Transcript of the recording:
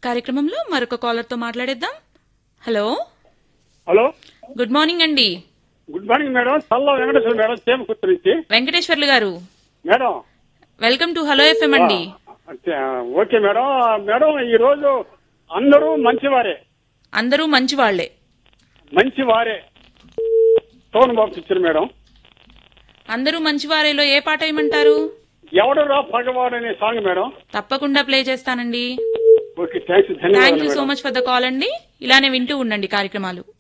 కార్యక్రమంలో మరొక కాలర్ తో మాట్లాడేద్దాం హలో హలో గుడ్ మార్నింగ్ అండి good morning madam Challa Venkateswara madam Chemakurthi నుంచి వెంకటేశ్వర్లు గారు madam welcome to Hello FM అండి ఆ, ఓకే మేడం మేడం ఈ రోజు అందరూ మంచివారే అందరూ మంచి వాళ్లే మంచివారే టోన్ బాక్స్ ఇచ్చారు మేడం అందరూ మంచివారేలో ఏ పాట వేయమంటారు ఎవడురా పగవాడు అనే సాంగ్ మేడం తప్పకుండా ప్లే చేస్తానండి ఓకే థ్యాంక్స్ థ్యాంక్ ధన్యవాదాలు you so madam much for the call అండి ఇలానే వింటూ ఉండండి కార్యక్రమాలు